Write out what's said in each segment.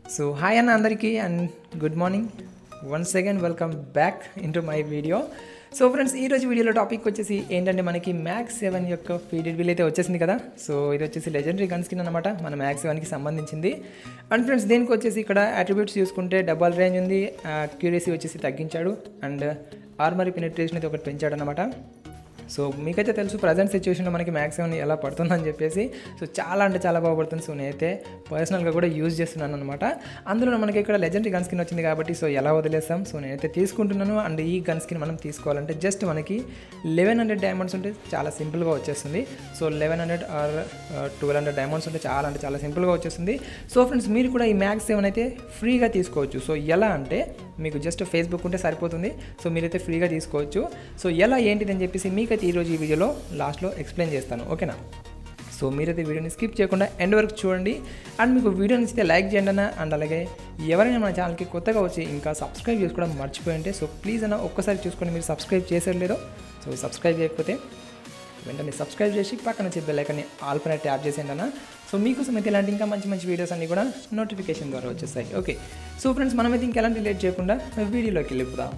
so hi అన్న అందరికీ and good morning once again welcome back into my video so friends ఈ రోజు వీడియోలో టాపిక్ వచ్చేసి ఏంటంటే మనకి మ్యాక్స్ సెవెన్ యొక్క ఫీడెడ్ వీల్ అయితే వచ్చేసింది కదా సో ఇది వచ్చేసి లెజెండరీ గన్ స్కిన్ అనమాట మన మ్యాక్స్ సెవెన్కి సంబంధించింది అండ్ ఫ్రెండ్స్ దీనికి వచ్చేసి ఇక్కడ అట్రిబ్యూట్స్ చూసుకుంటే డబల్ రేంజ్ ఉంది క్యూరియసీ వచ్చేసి తగ్గించాడు అండ్ ఆర్మరీ పెనిట్రేషన్ అయితే ఒకటి పెంచాడు అనమాట సో మీకైతే తెలుసు ప్రజెంట్ సిచ్యువేషన్లో మనకి మ్యాక్సిమం ఎలా పడుతుందని చెప్పేసి సో చాలా అంటే చాలా బాగుపడుతుంది సో నేనైతే పర్సనల్గా కూడా యూజ్ చేస్తున్నాను అనమాట అందులో మనకి ఇక్కడ లెజెండరీ గన్ స్కిన్ వచ్చింది కాబట్టి సో ఎలా వదిలేస్తాం సో నేనైతే తీసుకుంటున్నాను అండ్ ఈ గన్ స్కిన్ మనం తీసుకోవాలంటే జస్ట్ మనకి లెవెన్ హండ్రెడ్ డైమండ్స్ ఉంటే చాలా సింపుల్గా వచ్చేస్తుంది so eleven hundred or twelve hundred diamonds ఉంటే చాలా అంటే చాలా సింపుల్గా వచ్చేస్తుంది సో ఫ్రెండ్స్ మీరు కూడా ఈ మ్యాక్స్ సెవెన్ అయితే ఫ్రీగా తీసుకోవచ్చు సో ఎలా అంటే మీకు జస్ట్ ఫేస్బుక్ ఉంటే సరిపోతుంది సో మీరైతే ఫ్రీగా తీసుకోవచ్చు సో ఎలా ఏంటిది అని చెప్పేసి మీకైతే ఈరోజు ఈ వీడియోలో లాస్ట్లో ఎక్స్ప్లెయిన్ చేస్తాను ఓకేనా సో మీరైతే వీడియోని స్కిప్ చేయకుండా ఎండ్ వరకు చూడండి అండ్ మీకు వీడియో నచ్చితే లైక్ చేయండి అన్న అండ్ అలాగే ఎవరైనా మన ఛానల్కి కొత్తగా వచ్చి ఇంకా సబ్స్క్రైబ్ చేసుకోవడం మర్చిపోయింటే సో ప్లీజ్ అన్న ఒక్కసారి చూసుకొని మీరు సబ్స్క్రైబ్ చేసారు లేదో సో సబ్స్క్రైబ్ చేయకపోతే వెంటనే సబ్స్క్రైబ్ చేసి పక్కన వచ్చే బెల్ ఐకాన్ని ఆల్ పైన ట్యాప్ చేసేయండి అన్న సో మీకోసం అయితే ఇలాంటి ఇంకా మంచి మంచి వీడియోస్ అన్నీ కూడా నోటిఫికేషన్ ద్వారా వచ్చేస్తాయి ఓకే సో ఫ్రెండ్స్ మనమైతే ఇంకెలాంటి లేట్ చేయకుండా వీడియోలోకి వెళ్ళిపోదాం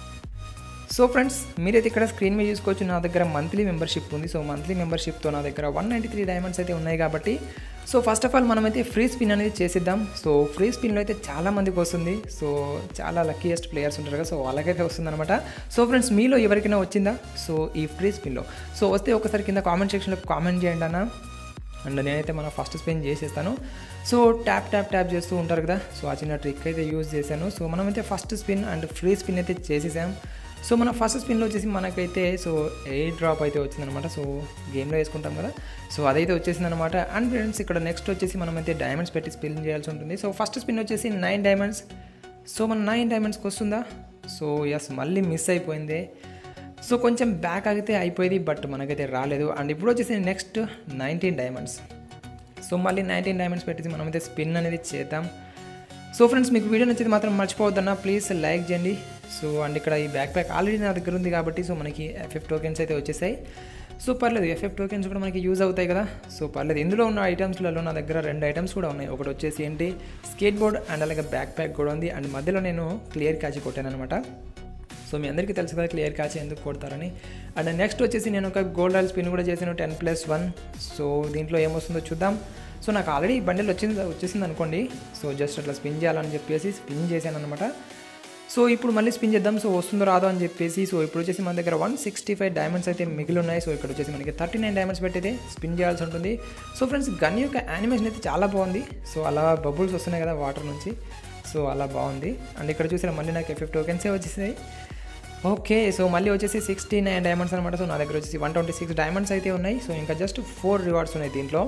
సో ఫ్రెండ్స్ మీరైతే ఇక్కడ స్క్రీన్ మీద చూసుకోవచ్చు నా దగ్గర మంత్లీ మెంబర్షిప్ ఉంది సో మంత్లీ మెంబర్షిప్తో నా దగ్గర వన్ నైంటీ త్రీ డైమండ్స్ అయితే ఉన్నాయి కాబట్టి సో ఫస్ట్ ఆఫ్ ఆల్ మనమైతే ఫ్రీ స్పిన్ అనేది చేసిద్దాం సో ఫ్రీ స్పిన్లో అయితే చాలా మందికి వస్తుంది సో చాలా లక్కీయెస్ట్ ప్లేయర్స్ ఉంటారు కదా సో వాళ్ళకైతే వస్తుందన్నమాట సో ఫ్రెండ్స్ మీలో ఎవరికైనా వచ్చిందా సో ఈ ఫ్రీ స్పిన్లో సో వస్తే ఒకసారి కింద కామెంట్ సెక్షన్లో కామెంట్ చేయండి అన్న అండ్ నేనైతే మన ఫస్ట్ స్పిన్ చేసేస్తాను సో ట్యాప్ ట్యాప్ ట్యాప్ చేస్తూ ఉంటారు కదా సో ఆ చిన్న ట్రిక్ అయితే యూజ్ చేశాను సో మనమైతే first spin and free spin అయితే చేసేసాం సో మన ఫస్ట్ స్పిన్లో వచ్చేసి మనకైతే సో ఎయిర్ డ్రాప్ అయితే వచ్చిందనమాట సో గేమ్లో వేసుకుంటాం కదా సో అదైతే వచ్చేసిందనమాట అండ్ ఫ్రెండ్స్ ఇక్కడ నెక్స్ట్ వచ్చేసి మనమైతే డైమండ్స్ పెట్టి స్పిన్ చేయాల్సి ఉంటుంది సో ఫస్ట్ స్పిన్ వచ్చేసి నైన్ డైమండ్స్ సో మన నైన్ డైమండ్స్కి వస్తుందా సో ఎస్ మళ్ళీ మిస్ అయిపోయింది సో కొంచెం బ్యాక్ ఆగితే అయిపోయింది బట్ మనకైతే రాలేదు అండ్ ఇప్పుడు వచ్చేసి నెక్స్ట్ నైన్టీన్ డైమండ్స్ సో మళ్ళీ నైన్టీన్ డైమండ్స్ పెట్టేసి మనమైతే స్పిన్ అనేది చేద్దాం సో ఫ్రెండ్స్ మీకు వీడియో నచ్చేది మాత్రం మర్చిపోవద్దన్నా ప్లీజ్ లైక్ చేయండి సో అండ్ ఇక్కడ ఈ బ్యాక్ ప్యాక్ ఆల్రెడీ నా దగ్గర ఉంది కాబట్టి సో మనకి ఎఫ్ఎఫ్ టోకెన్స్ అయితే వచ్చేసాయి సో పర్లేదు ఎఫ్ఎఫ్ టోకెన్స్ కూడా మనకి యూజ్ అవుతాయి కదా సో పర్లేదు ఇందులో ఉన్న ఐటమ్స్లలో నా దగ్గర రెండు ఐటమ్స్ కూడా ఉన్నాయి ఒకటి వచ్చేసి ఏంటి స్కేట్ బోర్డ్ అండ్ అలాగే బ్యాక్ ప్యాక్ కూడా ఉంది అండ్ మధ్యలో నేను క్లియర్ క్యాచ్ కొట్టాను అనమాట సో మీ అందరికీ తెలుసు కదా క్లియర్ క్యాచ్ ఎందుకు కొడతారని అండ్ నెక్స్ట్ వచ్చేసి నేను ఒక గోల్డ్ రాయల్ స్పిన్ కూడా చేశాను టెన్ ప్లస్ వన్ సో దీంట్లో ఏమొస్తుందో చూద్దాం సో నాకు ఆల్రెడీ బండిల్ వచ్చింది వచ్చేసింది అనుకోండి సో జస్ట్ అట్లా స్పిన్ చేయాలని చెప్పేసి స్పిన్ చేశాను అనమాట సో ఇప్పుడు మళ్ళీ స్పిన్ చేద్దాం సో వస్తుందో రాదో అని చెప్పేసి సో ఇప్పుడు వచ్చేసి మన దగ్గర వన్ సిక్స్టీ ఫైవ్ డైమండ్స్ అయితే మిగిలి ఉన్నాయి సో ఇక్కడ వచ్చేసి మనకి థర్టీ నైన్ డైమండ్స్ పెట్టయితే స్పిన్ చేయాల్సి ఉంటుంది సో ఫ్రెండ్స్ గన్ యొక్క యానిమేషన్ అయితే చాలా బాగుంది సో అలా బబుల్స్ వస్తున్నాయి కదా వాటర్ నుంచి సో అలా బాగుంది అండ్ ఇక్కడ చూసిన మళ్ళీ నాకు ఎఫ్ఎఫ్ టోకెన్సే వచ్చేసాయి ఓకే సో మళ్ళీ వచ్చేసి సిక్స్టీ నైన్ డైమండ్స్ అనమాట సో నా దగ్గర వచ్చేసి వన్ ట్వంటీ సిక్స్ డైమండ్స్ అయితే ఉన్నాయి సో ఇంకా జస్ట్ ఫోర్ రివార్డ్స్ ఉన్నాయి దీంట్లో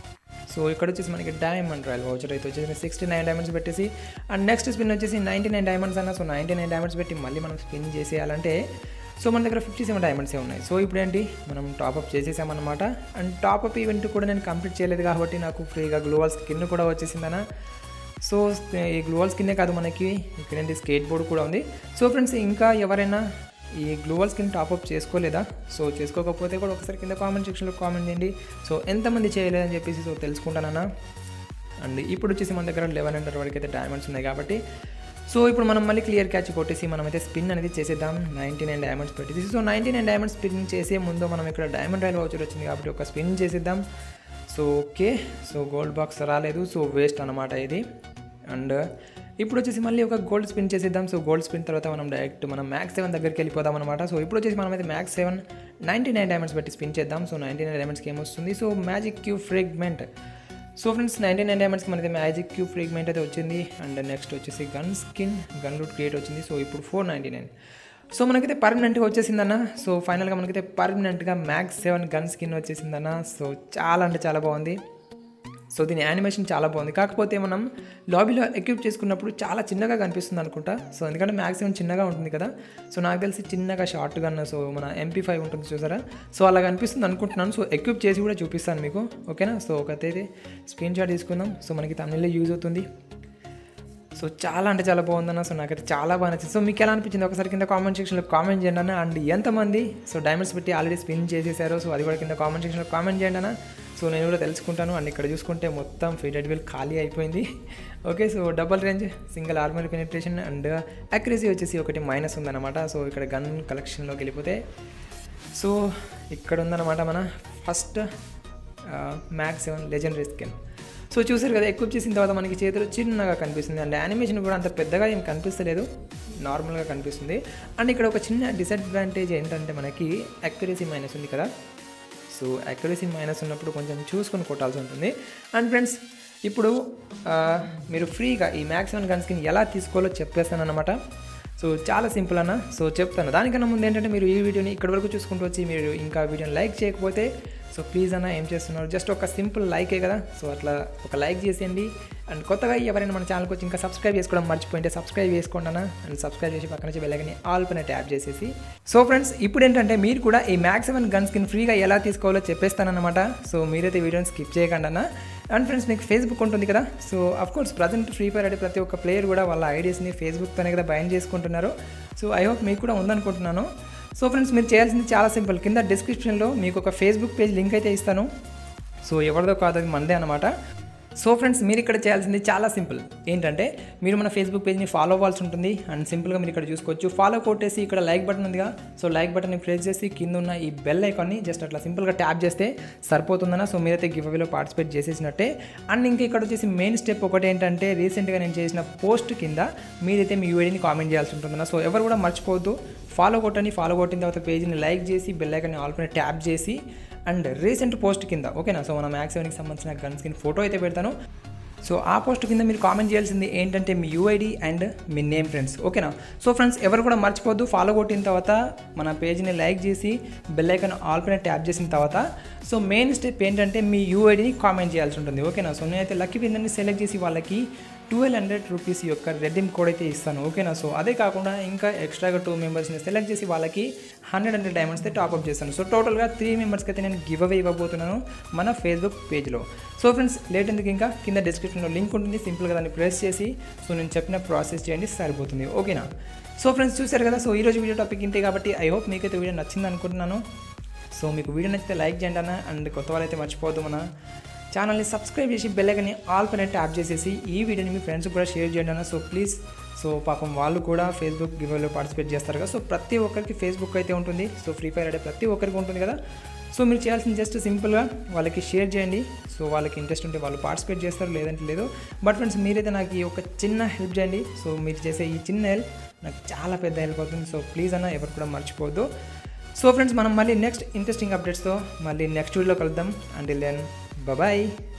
సో ఇక్కడ వచ్చేసి మనకి డైమండ్ రాయల్ వౌచర్ అయితే వచ్చేసి సిక్స్టీ నైన్ డైమండ్స్ పెట్టేసి అండ్ నెక్స్ట్ స్పిన్ వచ్చేసి నైంటీ నైన్ డైమండ్స్ అన్న సో నైంటీ నైన్ డైమండ్స్ పెట్టి మళ్ళీ మనం స్పిన్ చేసేయాలంటే సో మన దగ్గర ఫిఫ్టీ సెవెన్ డైమండ్సే ఉన్నాయి సో ఇప్పుడు ఏంటి మనం టాప్అప్ చేసేసామన్నమాట అండ్ టాప్అప్ ఈవెంట్ కూడా నేను కంప్లీట్ చేయలేదు కాబట్టి నాకు ఫ్రీగా గ్లోవల్ స్కిన్ కూడా వచ్చేసిందన్న సో ఈ గ్లోవల్ స్కిన్నే కాదు మనకి ఇక్కడ ఏంటి స్కేట్ బోర్డ్ కూడా ఉంది సో ఫ్రెండ్స్ ఇంకా ఎవరైనా ఈ గ్లోవల్ స్కిన్ టాప్అప్ చేసుకోలేదా సో చేసుకోకపోతే కూడా ఒకసారి కింద కామెంట్ సెక్షన్లో కామెంట్ చేయండి సో ఎంతమంది చేయలేదని చెప్పేసి సో తెలుసుకుంటానన్నా అండ్ ఇప్పుడు వచ్చేసి మన దగ్గర లెవెన్ హండ్రెడ్ వరకు అయితే డైమండ్స్ ఉన్నాయి కాబట్టి సో ఇప్పుడు మనం మళ్ళీ క్లియర్ క్యాచ్ కొట్టేసి మనమైతే స్పిన్ అనేది చేసేద్దాం నైంటీ నైన్ డైమండ్స్ పెట్టేసి so ninety nine diamonds spin చేసే ముందు మనం ఇక్కడ డైమండ్ రైల్ వౌచర్ వచ్చింది కాబట్టి ఒక స్పిన్ చేసేద్దాం so okay so gold box రాలేదు సో వేస్ట్ అనమాట ఇది అండ్ ఇప్పుడు వచ్చేసి మళ్ళీ ఒక గోల్డ్ స్పిన్ చేసేద్దాం సో గోల్డ్ స్పిన్ తర్వాత మనం డైరెక్ట్ మనం మ్యాక్స్ సెవెన్ దగ్గరికి వెళ్ళిపోదాం అనమాట సో ఇప్పుడు వచ్చేసి మనం అయితే max seven ninety nine diamonds పెట్టి స్పిన్ చేద్దాం సో నైంటీ నైన్ డైమండ్స్కి ఏమొస్తుంది so magic cube fragment so friends ninety nine డైమండ్స్కి మనకి మ్యాజిక్ క్యూ ఫ్రేగ్మెంట్ అయితే వచ్చింది అండ్ నెక్స్ట్ వచ్చేసి gun skin gun loot crate వచ్చింది సో ఇప్పుడు ఫోర్ నైంటీ నైన్ సో మనకైతే పర్మనెంట్గా వచ్చేసిందన్న సో ఫైనల్గా మనకైతే పర్మనెంట్గా మ్యాక్స్ సెవెన్ గన్ స్కిన్ వచ్చేసిందన్న సో చాలా అంటే చాలా బాగుంది సో దీని యానిమేషన్ చాలా బాగుంది కాకపోతే మనం లాబీలో ఎక్విప్ చేసుకున్నప్పుడు చాలా చిన్నగా కనిపిస్తుంది అనుకుంటా సో ఎందుకంటే మ్యాక్సిమం చిన్నగా ఉంటుంది కదా సో నాకు తెలిసి చిన్నగా షార్ట్ గన్ సో మన ఎంపీ ఫైవ్ ఉంటుంది చూసారా సో అలా కనిపిస్తుంది అనుకుంటున్నాను సో ఎక్విప్ చేసి కూడా చూపిస్తాను మీకు ఓకేనా సో ఒకటైతే స్క్రీన్ షాట్ తీసుకుందాం సో మనకి తమిళ్లో యూజ్ అవుతుంది సో చాలా అంటే చాలా బాగుందన్న సో నాకైతే చాలా బాగా నచ్చింది సో మీకు ఎలా అనిపించింది ఒకసారి కింద కామెంట్ సెక్షన్లో కామెంట్ చేయండి అన్న అండ్ ఎంతమంది సో డైమండ్స్ పెట్టి ఆల్రెడీ స్పిన్ చేసేసారో సో అది కూడా కింద కామెంట్ సెక్షన్లో కామెంట్ చేయండి అన్న సో నేను కూడా తెలుసుకుంటాను అండ్ ఇక్కడ చూసుకుంటే మొత్తం ఫీడెడ్ వీల్ ఖాళీ అయిపోయింది okay so double range single armor penetration and accuracy వచ్చేసి ఒకటి మైనస్ ఉందన్నమాట సో ఇక్కడ గన్ కలెక్షన్లోకి వెళ్ళిపోతే సో ఇక్కడ ఉందన్నమాట మన first max seven legendary skin so చూసారు కదా ఎక్కువ చేసిన తర్వాత మనకి చేతులు చిన్నగా కనిపిస్తుంది అండ్ యానిమేషన్ కూడా అంత పెద్దగా ఏం కనిపిస్తలేదు నార్మల్గా కనిపిస్తుంది అండ్ ఇక్కడ ఒక చిన్న డిసడ్వాంటేజ్ ఏంటంటే మనకి అక్యురసీ మైనస్ ఉంది కదా సో అక్యురసీ మైనస్ ఉన్నప్పుడు కొంచెం చూసుకొని కొట్టాల్సి ఉంటుంది అండ్ ఫ్రెండ్స్ ఇప్పుడు ఆ, మీరు ఫ్రీగా ఈ మ్యాక్సిమం గన్ స్కిన్ ఎలా తీసుకోవాలో చెప్పేస్తాను అనమాట సో చాలా సింపుల్ అన్న సో చెప్తాను దానికన్నా ముందు ఏంటంటే మీరు ఈ వీడియోని ఇక్కడ వరకు చూసుకుంటూ వచ్చి మీరు ఇంకా వీడియోని లైక్ చేయకపోతే సో ప్లీజ్ అన్న ఏం చేస్తున్నారు జస్ట్ ఒక సింపుల్ లైకే కదా సో అట్లా ఒక లైక్ చేసేయండి అండ్ కొత్తగా ఎవరైనా మన ఛానల్కి వచ్చి ఇంకా సబ్స్క్రైబ్ చేసుకోవడం మర్చిపోయింటే సబ్స్క్రైబ్ చేసుకోండి అన్న అండ్ సబ్స్క్రైబ్ చేసి పక్కన నుంచి వెళ్ళగానే ఆల్ పైన ట్యాప్ చేసేసి సో ఫ్రెండ్స్ ఇప్పుడు ఏంటంటే మీరు కూడా ఈ మ్యాక్సిమం గన్ స్కిన్ ఫ్రీగా ఎలా తీసుకోవాలో చెప్పేస్తానన్నమాట సో మీరైతే వీడియోని స్కిప్ చేయకండి అన్న అండ్ ఫ్రెండ్స్ మీకు ఫేస్బుక్ ఉంటుంది కదా so of course present free fire అంటే ప్రతి ఒక్క ప్లేయర్ కూడా వాళ్ళ ఐడియాస్ని ఫేస్బుక్తోనే కదా బైండ్ చేసుకుంటున్నారు సో ఐ హోప్ మీకు కూడా ఉందనుకుంటున్నాను సో ఫ్రెండ్స్ మీరు చేయాల్సింది చాలా సింపుల్ కింద డిస్క్రిప్షన్లో మీకు ఒక ఫేస్బుక్ పేజ్ లింక్ అయితే ఇస్తాను సో ఎవరిదో కాదు అది మనదే అనమాట సో ఫ్రెండ్స్ మీరు ఇక్కడ చేయాల్సింది చాలా సింపుల్ ఏంటంటే మీరు మన ఫేస్బుక్ పేజ్ని ఫాలో అవ్వాల్సి ఉంటుంది అండ్ సింపుల్గా మీరు ఇక్కడ చూసుకోవచ్చు ఫాలో కొట్టేసి ఇక్కడ లైక్ బటన్ ఉందిగా సో లైక్ బటన్ని ప్రెస్ చేసి కింద ఉన్న ఈ బెల్ ఐకాన్ని జస్ట్ అట్లా సింపుల్గా ట్యాప్ చేస్తే సరిపోతుందన్న సో మీరైతే గివ్ అవేలో పార్టిసిపేట్ చేసేసినట్టే అండ్ ఇంకా ఇక్కడ వచ్చేసి మెయిన్ స్టెప్ ఒకటి ఏంటంటే రీసెంట్గా నేను చేసిన పోస్ట్ కింద మీరైతే మీ యూఐడిని కామెంట్ చేయాల్సి ఉంటుందన్న సో ఎవరు కూడా మర్చిపోవద్దు ఫాలో కొట్టండి ఫాలో కొట్టిన తర్వాత పేజీని లైక్ చేసి బెల్ ఐకాన్ని ఆల్ పైన ట్యాప్ చేసి అండ్ రీసెంట్ పోస్ట్ కింద ఓకేనా సో మన మ్యాక్స్ సెవెన్కి సంబంధించిన గన్ స్కిన్ ఫోటో అయితే పెడతాను సో ఆ పోస్ట్ కింద మీరు కామెంట్ చేయాల్సింది ఏంటంటే మీ యూఐడి అండ్ మీ నేమ్ ఫ్రెండ్స్ ఓకేనా సో ఫ్రెండ్స్ ఎవరు కూడా మర్చిపోద్దు ఫాలో కొట్టిన తర్వాత మన పేజ్ని లైక్ చేసి బెల్ ఐకాన్ ఆల్ పైన ట్యాప్ చేసిన తర్వాత సో మెయిన్ స్టెప్ ఏంటంటే మీ యూఐడిని కామెంట్ చేయాల్సి ఉంటుంది ఓకేనా సో నేనైతే లక్కీ విన్నర్ని సెలెక్ట్ చేసి వాళ్ళకి ట్వెల్వ్ హండ్రెడ్ రూపీస్ యొక్క రెడీమ్ కోడ్ అయితే ఇస్తాను ఓకేనా సో అదే కాకుండా ఇంకా ఎక్స్ట్రాగా టూ మెంబర్స్ని సెలెక్ట్ చేసి వాళ్ళకి హండ్రెడ్ హండ్రెడ్ డైమండ్స్ అయితే టాప్అప్ చేస్తాను సో టోటల్గా త్రీ మెంబర్స్కి అయితే నేను గివ్ అవే ఇవ్వబోతున్నాను మన ఫేస్బుక్ పేజ్లో సో ఫ్రెండ్స్ లేట్ ఎందుకు ఇంకా కింద డిస్క్రిప్షన్లో లింక్ ఉంటుంది సింపుల్గా దాన్ని ప్రెస్ చేసి సో నేను చెప్పిన ప్రాసెస్ చేయండి సరిపోతుంది ఓకేనా సో ఫ్రెండ్స్ చూశారు కదా సో ఈరోజు వీడియో టాపిక్ ఇంతే కాబట్టి ఐ హోప్ మీకైతే వీడియో నచ్చింది అనుకుంటున్నాను సో మీకు వీడియో నచ్చితే లైక్ చేయండి అన్న అండ్ కొత్త వాళ్ళైతే మర్చిపోవద్దు మన ఛానల్ని సబ్స్క్రైబ్ చేసి బెల్లైకని ఆల్ పైన ట్యాప్ చేసేసి ఈ వీడియోని మీ ఫ్రెండ్స్ కూడా షేర్ చేయండి అన్న సో ప్లీజ్ సో పాపం వాళ్ళు కూడా ఫేస్బుక్ గివ్లో పార్టిసిపేట్ చేస్తారు కదా సో ప్రతి ఒక్కరికి ఫేస్బుక్ అయితే ఉంటుంది సో ఫ్రీ ఫైర్ అంటే ప్రతి ఒక్కరికి ఉంటుంది కదా సో మీరు చేయాల్సింది జస్ట్ సింపుల్గా వాళ్ళకి షేర్ చేయండి సో వాళ్ళకి ఇంట్రెస్ట్ ఉంటే వాళ్ళు పార్టిసిపేట్ చేస్తారు లేదంటే లేదు బట్ ఫ్రెండ్స్ మీరైతే నాకు ఈ ఒక చిన్న హెల్ప్ చేయండి సో మీరు చేసే ఈ చిన్న హెల్ప్ నాకు చాలా పెద్ద హెల్ప్ అవుతుంది సో ప్లీజ్ అన్న ఎవరు కూడా మర్చిపోవద్దు సో ఫ్రెండ్స్ మనం మళ్ళీ నెక్స్ట్ ఇంట్రెస్టింగ్ అప్డేట్స్తో మళ్ళీ నెక్స్ట్ వీడియోలో కలుద్దాం అండ్ దెన్ బాయ్